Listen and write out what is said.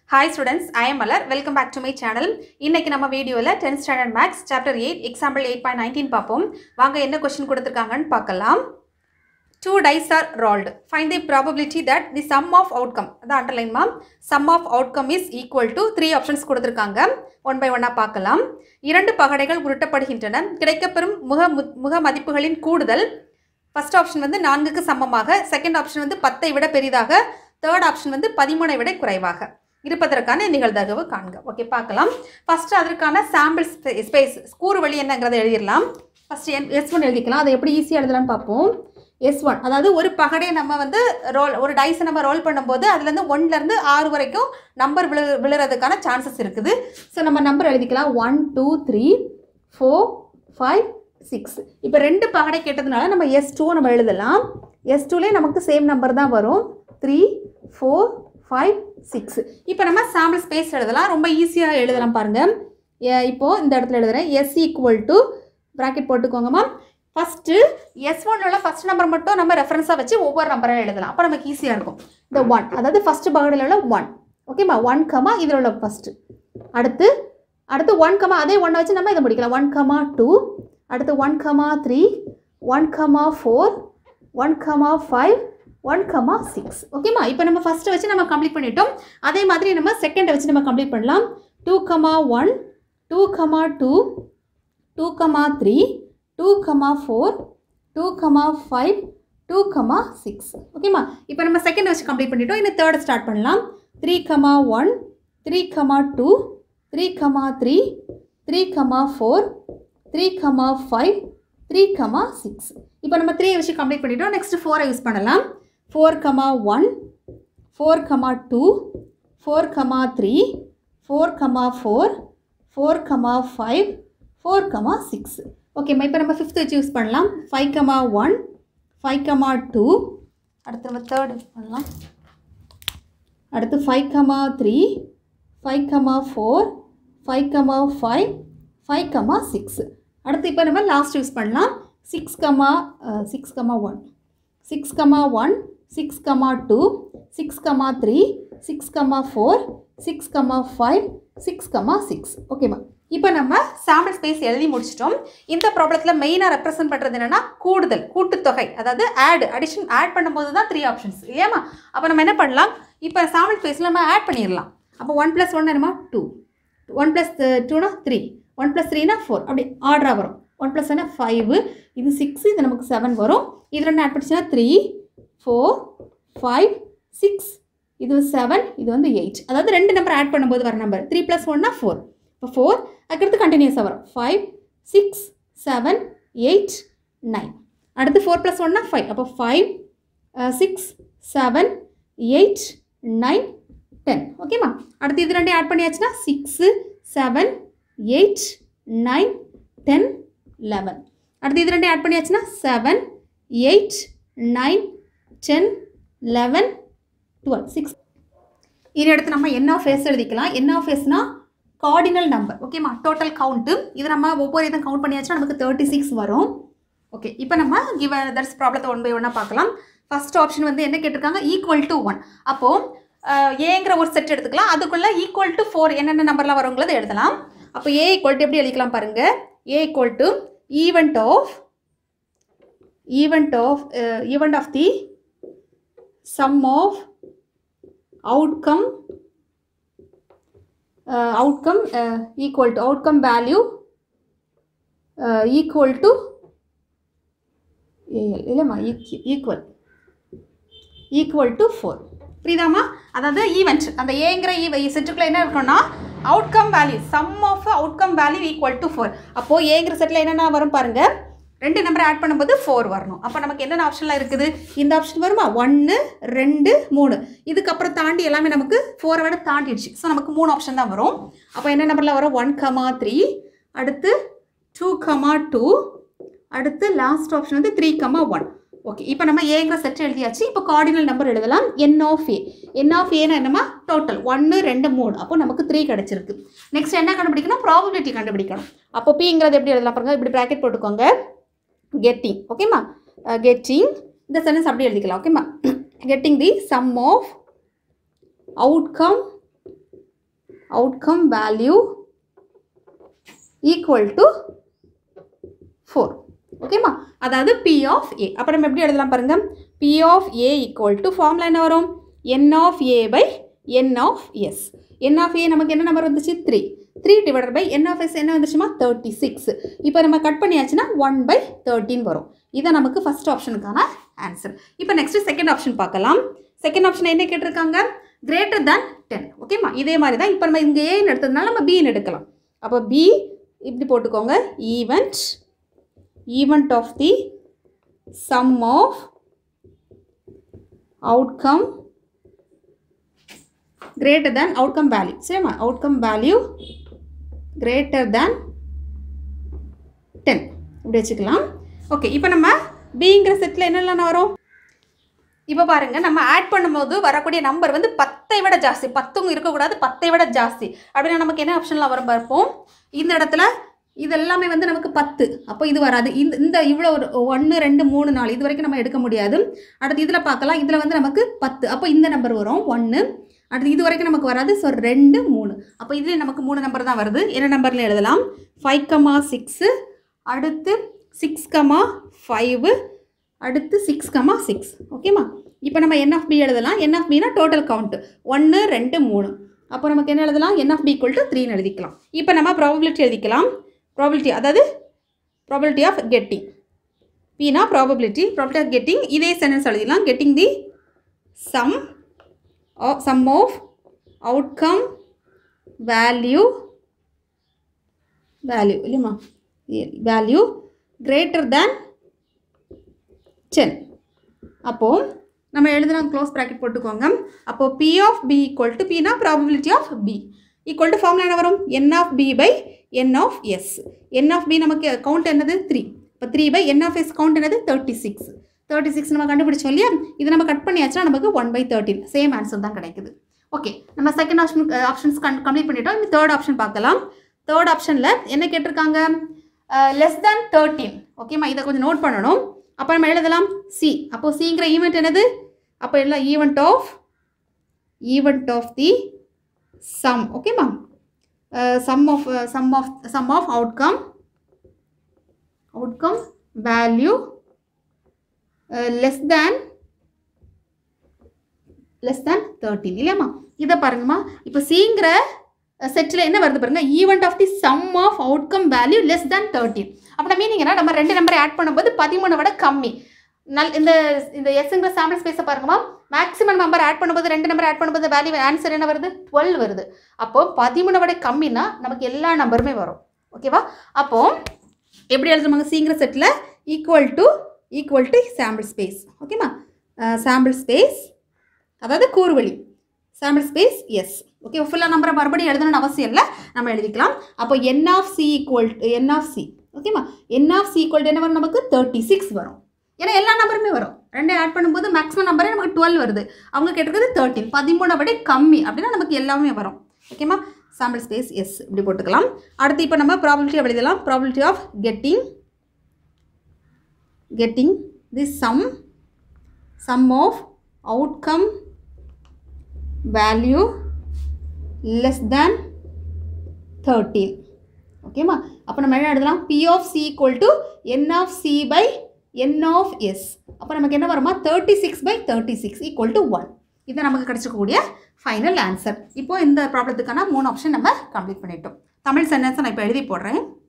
hi students I am Malar welcome back to my channel இன்னைக்கு நம்ம வீடியோவில் 10th standard maths chapter eight example eight point nineteen பார்ப்போம் வாங்க என்ன கொஸ்டின் கொடுத்துருக்காங்கன்னு பார்க்கலாம் two dice are rolled find the probability that the sum of outcome அதான் underline ma'am sum of outcome is equal to three options கொடுத்துருக்காங்க one by ஒன்னாக பார்க்கலாம் இரண்டு பகடைகள் உருட்டப்படுகின்றன கிடைக்கப்பெறும் முக மு- முக மதிப்புகளின் கூடுதல் ஃபர்ஸ்ட் ஆப்ஷன் வந்து நான்குக்கு சமமாக செகண்ட் ஆப்ஷன் வந்து பத்தை விட பெரிதாக தேர்ட் ஆப்ஷன் வந்து பதிமூணை விட குறைவாக இருப்பதற்கான நிகழ்தகவு காண்க ஓகே பார்க்கலாம் ஃபர்ஸ்ட் அதற்கான சாம்பிள் ஸ்பேஸ் கூறு வழி என்னங்கிறத எழுதிடலாம் ஃபர்ஸ்ட் என் எஸ் ஒன் எழுதிக்கலாம் அதை எப்படி ஈஸியாக எழுதலாம்னு பார்ப்போம் எஸ் ஒன் அதாவது ஒரு பகடை நம்ம வந்து ரோல் ஒரு டைஸை நம்ம ரோல் பண்ணும்போது அதுலேருந்து ஒன்லேருந்து ஆறு வரைக்கும் நம்பர் விழு விழுறதுக்கான சான்சஸ் இருக்குது ஸோ நம்ம நம்பர் எழுதிக்கலாம் one two three four five six இப்போ ரெண்டு பகடை கேட்டதுனால நம்ம எஸ் டூ நம்ம எழுதலாம் எஸ் டூலே நமக்கு சேம் நம்பர் தான் வரும் த்ரீ ஃபோர் ஃபைவ் சிக்ஸ் இப்போ நம்ம சாம்பிள் ஸ்பேஸ் எழுதலாம் ரொம்ப ஈஸியாக எழுதலாம் பாருங்கள் இப்போது இந்த இடத்துல எழுதுகிறேன் எஸ் ஈக்குவல் டு ப்ராக்கெட் போட்டுக்கோங்கம்மா ஃபஸ்ட்டு எஸ் ஒன்ல உள்ள ஃபஸ்ட் நம்பர் மட்டும் நம்ம ரெஃபரன்ஸாக வச்சு ஒவ்வொரு நம்பராக எழுதலாம் அப்போ நமக்கு ஈஸியாக இருக்கும் இந்த ஒன் அதாவது ஃபஸ்ட்டு பகடில் உள்ள ஒன் ஓகேம்மா ஒன் கமா இதில் உள்ள ஃபஸ்ட்டு அடுத்து அடுத்து ஒன் கமா அதே ஒன்னை வச்சு நம்ம இதை முடிக்கலாம் ஒன் கமா டூ அடுத்து one comma three one comma four one comma five one comma six ஓகேம்மா இப்போ நம்ம ஃபஸ்ட்டு வச்சு நம்ம கம்ப்ளீட் பண்ணிட்டோம் அதே மாதிரி நம்ம செகண்டை வச்சு நம்ம கம்ப்ளீட் பண்ணலாம் two comma one two comma two two comma three two comma four two comma five two comma six ஓகேம்மா இப்போ நம்ம செகண்ட் வச்சு கம்ப்ளீட் பண்ணிட்டோம் இன்னும் தேர்ட் ஸ்டார்ட் பண்ணலாம் three comma one three comma two three comma three three comma four three comma five three comma six இப்போ நம்ம three வச்சு கம்ப்ளீட் பண்ணிட்டோம் நெக்ஸ்ட் ஃபோரை யூஸ் பண்ணலாம் four comma one four comma two four comma three four comma four four comma five four comma six ஓகேம்மா இப்போ நம்ம fifth வச்சு யூஸ் பண்ணலாம் five comma one five comma two அடுத்து நம்ம தேர்ட் யூஸ் பண்ணலாம் அடுத்து five comma three five comma four five comma five five comma six அடுத்து இப்போ நம்ம லாஸ்ட் யூஸ் பண்ணலாம் six comma six comma one six comma one six comma two six comma three six comma four six comma five six comma six ஓகேம்மா இப்போ நம்ம sample space எழுதி முடிச்சிட்டோம் இந்த ப்ராப்ளத்தில் மெயினாக ரெப்ரசென்ட் பண்ணுறது என்னென்னா கூடுதல் கூட்டுத்தொகை அதாவது ஆட் அடிஷன் ஆட் பண்ணும்போது தான் த்ரீ ஆப்ஷன்ஸ் இல்லையாம்மா அப்போ நம்ம என்ன பண்ணலாம் இப்போ சாம்பிள் ஸ்பேஸில் நம்ம ஆட் பண்ணிடலாம் அப்போ ஒன் ப்ளஸ் ஒன் என்னமா டூ ஒன் ப்ளஸ் டூனா த்ரீ ஒன் ப்ளஸ் த்ரீனா ஃபோர் அப்படி ஆர்டராக வரும் ஒன் ப்ளஸ் ஒன்னா ஃபைவ் இது சிக்ஸ் இது நமக்கு செவன் வரும் இது ரெண்டு ஆட் பண்ணிச்சுன்னா த்ரீ ஃபோர் ஃபைவ் சிக்ஸ் இது செவன் இது வந்து எயிட் அதாவது ரெண்டு நம்பர் ஆட் பண்ணும்போது வர நம்பர் த்ரீ ப்ளஸ் ஒன்னா ஃபோர் இப்போ ஃபோர் அதுக்கடுத்து கண்டினியூஸாக வரும் five six seven eight nine அடுத்து ஃபோர் ப்ளஸ் ஒன்னா ஃபைவ் அப்போ five six seven eight nine ten ஓகேம்மா அடுத்து இது ரெண்டையும் ஆட் பண்ணியாச்சுன்னா six seven eight nine ten eleven அடுத்து இது ரெண்டையும் ஆட் பண்ணியாச்சுன்னா seven eight nine ten eleven twelve six இது எடுத்து நம்ம என்ன ஃபேஸ் எழுதிக்கலாம் என்ன ஃபேஸ்னா கார்டினல் நம்பர் ஓகேம்மா டோட்டல் கவுண்ட்டு இது நம்ம ஒவ்வொரு இதுவும் கவுண்ட் பண்ணியாச்சுன்னா நமக்கு தேர்ட்டி சிக்ஸ் வரும் ஓகே இப்போ நம்ம கிவ தட்ஸ் ப்ராப்ளத்தை ஒன் பை ஒன்னாக பார்க்கலாம் ஃபர்ஸ்ட் ஆப்ஷன் வந்து என்ன கேட்டிருக்காங்க ஈக்குவல் டு ஒன் அப்போது ஏங்கிற ஒரு செட் எடுத்துக்கலாம் அதுக்குள்ளே ஈக்குவல் டு ஃபோர் என்னென்ன நம்பர்லாம் வருங்கிறத எழுதலாம் அப்போ ஏ ஈக்குவல் டு எப்படி எழுதிக்கலாம் பாருங்கள் A equal to event of event of event of the sum of outcome uh, outcome uh, equal to outcome value uh, equal to AL இல்லைம்மா ஈக்குவல் ஈக்குவல் டு ஃபோர் புரியுதாம்மா அதாவது ஈவெண்ட் அந்த ஏங்கிற ஈவ செட்டுக்குள்ள என்ன இருக்கணும்னா outcome value sum of outcome value equal to four அப்போது ஏங்கிற செட்டில் என்னென்ன வரும் பாருங்கள் ரெண்டு நம்பர் ஆட் பண்ணும்போது ஃபோர் வரணும் அப்போ நமக்கு என்னென்ன ஆப்ஷன்லாம் இருக்குது இந்த ஆப்ஷன் வருமா ஒன்று ரெண்டு மூணு இதுக்கப்புறம் தாண்டி எல்லாமே நமக்கு ஃபோரை விட தாண்டிடுச்சு ஸோ நமக்கு மூணு ஆப்ஷன் தான் வரும் அப்போ என்ன நம்பரில் வரும் ஒன் கமா த்ரீ அடுத்து டூ கமா டூ அடுத்து லாஸ்ட் ஆப்ஷன் வந்து த்ரீ கமா ஒன் ஓகே இப்போ நம்ம ஏங்கிற செட் எழுதியாச்சு இப்போ கார்டினல் நம்பர் எழுதலாம் N of A N of ஏன்னா என்னமா டோட்டல் ஒன்று ரெண்டு மூணு அப்போ நமக்கு த்ரீ கிடச்சிருக்கு நெக்ஸ்ட் என்ன கண்டுபிடிக்கணும் ப்ராபபிலிட்டி கண்டுபிடிக்கணும் அப்போ பிங்கிறது எப்படி எழுதலாம் பாருங்க இப்படி ப்ராக்கெட் போட்டுக்கோங்க கெட்டிங் ஓகேம்மா கெட்டிங் இந்த சென்டென்ஸ் அப்படி எழுதிக்கலாம் ஓகேம்மா getting the sum of outcome outcome value equal to four ஓகேம்மா அதாவது பி ஆஃப் ஏ அப்போ நம்ம எப்படி எழுதலாம் பாருங்கள் P of A equal to formula என்ன வரும் N of A by N of S N of A நமக்கு என்ன நம்பர் வந்துச்சு three three divided by N of S என்ன வந்துச்சுமா தேர்ட்டி சிக்ஸ் இப்போ நம்ம கட் பண்ணியாச்சுன்னா ஒன் பை தேர்ட்டின் வரும் இதான் நமக்கு ஃபஸ்ட் ஆப்ஷனுக்கான ஆன்சர் இப்போ நெக்ஸ்ட் செகண்ட் ஆப்ஷன் பார்க்கலாம் செகண்ட் ஆப்ஷன் என்ன கேட்டிருக்காங்க கிரேட்டர் தேன் டென் ஓகேம்மா இதே மாதிரி தான் இப்போ நம்ம இங்கே ஏன்னு எடுத்ததுனால நம்ம பின்னு எடுக்கலாம் அப்போ பி இப்படி போட்டுக்கோங்க event event of the sum of outcome greater than outcome value சரிம்மா outcome value greater than 10 இப்படி வச்சுக்கலாம் ஓகே இப்போ நம்ம பிங்கிற செட்டில் என்னெல்லாம் வரும் இப்போ பாருங்க நம்ம ஆட் பண்ணும்போது வரக்கூடிய நம்பர் வந்து பத்தை விட ஜாஸ்தி பத்தும் இருக்கக்கூடாது பத்தை விட ஜாஸ்தி அப்படின்னா நமக்கு என்ன ஆப்ஷன்லாம் வரும் பார்ப்போம் இந்த இடத்துல இது எல்லாமே வந்து நமக்கு பத்து அப்போ இது வராது இந்த இந்த இவ்வளோ ஒரு ஒன்று ரெண்டு மூணு நாலு இது வரைக்கும் நம்ம எடுக்க முடியாது அடுத்து இதில் பார்க்கலாம் இதில் வந்து நமக்கு பத்து அப்போ இந்த நம்பர் வரும் ஒன்று அடுத்து இது வரைக்கும் நமக்கு வராது ஸோ ரெண்டு மூணு அப்போ இதுலேயே நமக்கு மூணு நம்பர் தான் வருது என்ன நம்பரில் எழுதலாம் ஃபைவ் கமா சிக்ஸு அடுத்து சிக்ஸ் கமா ஃபைவு அடுத்து சிக்ஸ் கமா சிக்ஸ் ஓகேம்மா இப்போ நம்ம என் ஆஃப் பி எழுதலாம் என் ஆஃப் பினா டோட்டல் கவுண்ட்டு ஒன்று ரெண்டு மூணு அப்போ நமக்கு என்ன எழுதலாம் N of B equal to த்ரீன்னு எழுதிக்கலாம் இப்போ நம்ம ப்ராபபிலிட்டி எழுதிக்கலாம் ப்ராபபிலிட்டி அதாவது ப்ராபபிலிட்டி ஆஃப் கெட்டிங் பினா ப்ராபபிலிட்டி ப்ராபபிலிட்டி ஆஃப் கெட்டிங் இதே சென்டென்ஸ் எழுதிக்கலாம் getting the sum sum of outcome value value இல்லைம்மா வேல்யூ கிரேட்டர் தேன் டென் அப்போது நம்ம எழுதலாம் க்ளோஸ் ப்ராக்கெட் போட்டுக்கோங்க அப்போது P of B equal to பினா probability of B equal to formula என்ன வரும் N of B by N of S N of B நமக்கு கவுண்ட் என்னது த்ரீ இப்போ three by N of S count என்னது thirty six thirty six நம்ம கண்டுபிடிச்சோம் இல்லையா இது நம்ம கட் பண்ணியாச்சுன்னா நமக்கு one by thirteen same answer தான் கிடைக்குது ஓகே நம்ம செகண்ட் ஆப்ஷன் ஆப்ஷன்ஸ் கன் கம்ப்ளீட் பண்ணிட்டோம் இந்த தேர்ட் ஆப்ஷன் பார்க்கலாம் தேர்ட் ஆப்ஷனில் என்ன கேட்டிருக்காங்க லெஸ் தேன் தேர்ட்டீன் ஓகேம்மா இதை கொஞ்சம் நோட் பண்ணணும் அப்போ நம்ம எழுதலாம் சி அப்போ சிங்கிற ஈவெண்ட் என்னது அப்போ எல்லாம் event of event of the sum ஓகேம்மா sum of sum of sum of outcome outcome value less than less than thirteen இல்லையாம்மா இதை பாருங்கம்மா இப்போ சிங்கிற செட்டில் என்ன வருது பாருங்க event of the sum of outcome value less than thirteen அப்படின்னா மீனிங் என்ன நம்ம ரெண்டு நம்பரை ஆட் பண்ணும்போது பதிமூணை விட கம்மி நல் இந்த இந்த எஸ்ங்கிற சாம்பிள் ஸ்பேஸை பாருங்கம்மா மேக்ஸிமம் நம்பர் ஆட் பண்ணும்போது ரெண்டு நம்பர் ஆட் பண்ணும்போது வேல்யூ ஆன்சர் என்ன வருது டுவெல் வருது அப்போ பதிமூணை விட கம்மினா நமக்கு எல்லா நம்பருமே வரும் ஓகேவா அப்போ எப்படி எழுதுமாங்க சிங்கிற செட்டில் equal to equal to sample space ஓகேம்மா சாம்பிள் ஸ்பேஸ் அதாவது கூறுவழி சாம்பிள் ஸ்பேஸ் எஸ் ஓகே ஃபுல்லாக நம்பரை மறுபடியும் எழுதணும்னு அவசியம் இல்லை நம்ம எழுதிக்கலாம் அப்போ N of C equal N of C ஓகேம்மா என் ஆஃப் சி ஈக்குவல் என்ன வரும் நமக்கு தேர்ட்டி சிக்ஸ் வரும் ஏன்னா எல்லா நம்பருமே வரும் ரெண்டே ஆட் பண்ணும்போது மேக்ஸிமம் நம்பரே நமக்கு டுவெல் வருது அவங்க கேட்டிருக்கிறது தேர்ட்டின் பதிமூணை விட கம்மி அப்படின்னா நமக்கு எல்லாமே வரும் ஓகேம்மா சாம்பிள் ஸ்பேஸ் எஸ் இப்படி போட்டுக்கலாம் அடுத்து இப்போ நம்ம ப்ராபிலிட்டி எழுதலாம் probability of getting getting the sum sum of outcome value less than 13 ஓகேம்மா அப்போ நம்ம என்ன எழுதலாம் p of c equal to n of c by n of s அப்போ நமக்கு என்ன வருமா thirty six by thirty six equal to one இது நமக்கு கிடைச்சிக்கக்கூடிய ஃபைனல் ஆன்சர் இப்போ இந்த ப்ராப்ளத்துக்கான மூணு ஆப்ஷன் நம்ம கம்ப்ளீட் பண்ணிட்டோம் தமிழ் சென்டென்ஸை நான் இப்போ எழுதி போடுறேன்